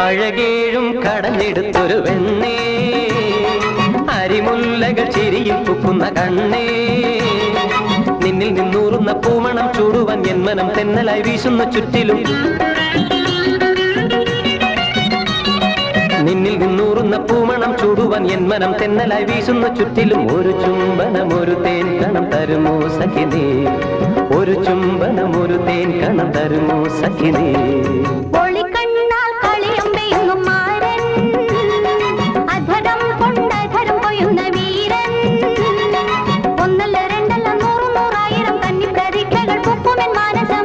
അഴകേഴും കടഞ്ഞെടുത്തൊരു വെണ്ണേ അരിമുല്ലകൾ ചിരിയിൽ പൂക്കുന്ന കണ്ണേ നിന്നിൽ നിന്നൂറുന്ന പൂമണം ചൂടുവാൻ എൻ മനം തെന്നലായി വീശുന്ന ചുറ്റിലും നിന്നിൽ നിന്നൂറുന്ന പൂമണം ചൂടുവാൻ എൻ മനം തെന്നലായി വീശുന്ന ചുറ്റിലും ഒരു ചുംബനം ഒരു തേൻ കണം തരുമോ സഖിനേ ഒരു ചുംബനം ഒരു തേൻ കണം തരുമോ സഖിനേ ഒളിക്കണ്ണാൽ കളിയമ്പെയ്യുന്നും മാരൻ അധരം കൊണ്ടധരം കൊയ്യുന്ന വീരൻ ഒന്നല്ല രണ്ടല്ല നൂറ് നൂറായിരം കന്നി പരീക്ഷകൾ പൊക്കുമെൻ മാനസം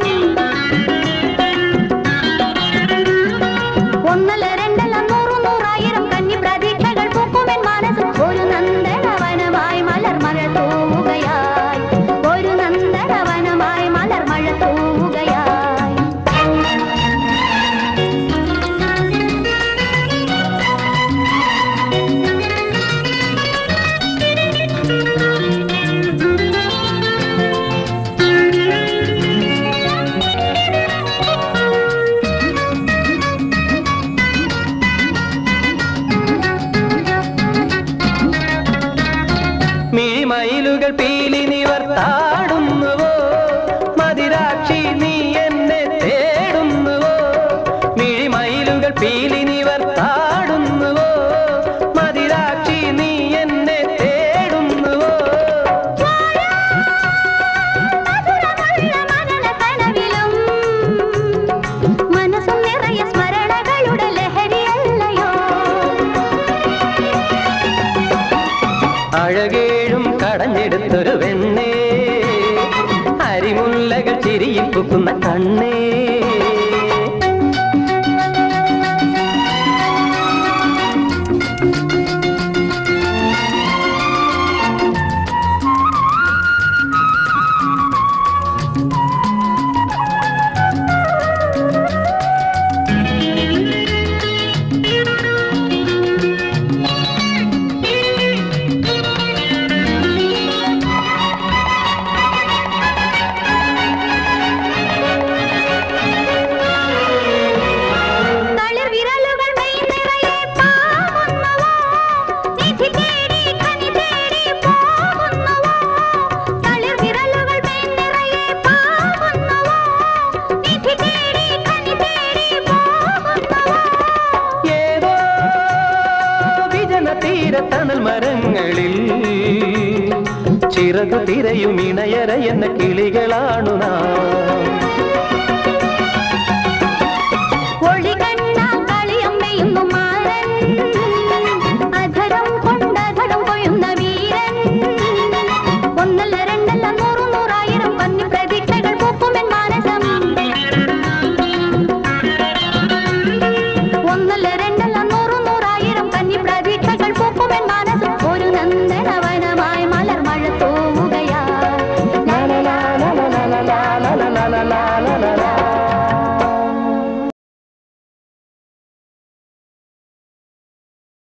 ഒന്നല്ല രണ്ടല്ല നൂറ് നൂറായിരം കന്നി പ്രതീക്ഷകൾ പൊക്കുമെൻ മാനസം ഒരു നന്ദനവനമായി മലർ മഴ തൂവുകയായി ഒരു നന്ദനവനമായി മലർ മഴ തൂവുകയായി മിഴിമയിലുകൾ പീലി നിവർത്താടുന്നുവോ മതിരാക്ഷി നീ എന്നെ തേടുന്നുവോ മിഴിമയിലുകൾ പീലി നിവർത്താടുന്നുവോ മതിരാക്ഷി നീ എന്നെ തേടുന്നുവോ മധുരമുള്ള മരണകനവിലും മനസ്സും നിറയെ സ്മരണകളുടെ ലഹരിയല്ലയോ അഴകേഴും കടഞ്ഞെടുത്തൊരു വെണ്ണേ അരിമുല്ലകൾ ചിരിയിൽ പൂക്കുന്ന കണ്ണേ തളിർ വിരലുകൾ മെയ് നിറയെ പാവുന്നുവോ നിധി തേടി കനി തേടി പോകുന്നുവോ തളിർ വിരലുകൾ മെയ് നിറയെ പാവുന്നുവോ നിധി തേടി കനി തേടി പോകുന്നുവോ ഏതോ വിജന തീരത്തണൽ മരങ്ങളിൽ ചിറകു തിരയും ഇണയര എന്ന കിളികളാണു നാം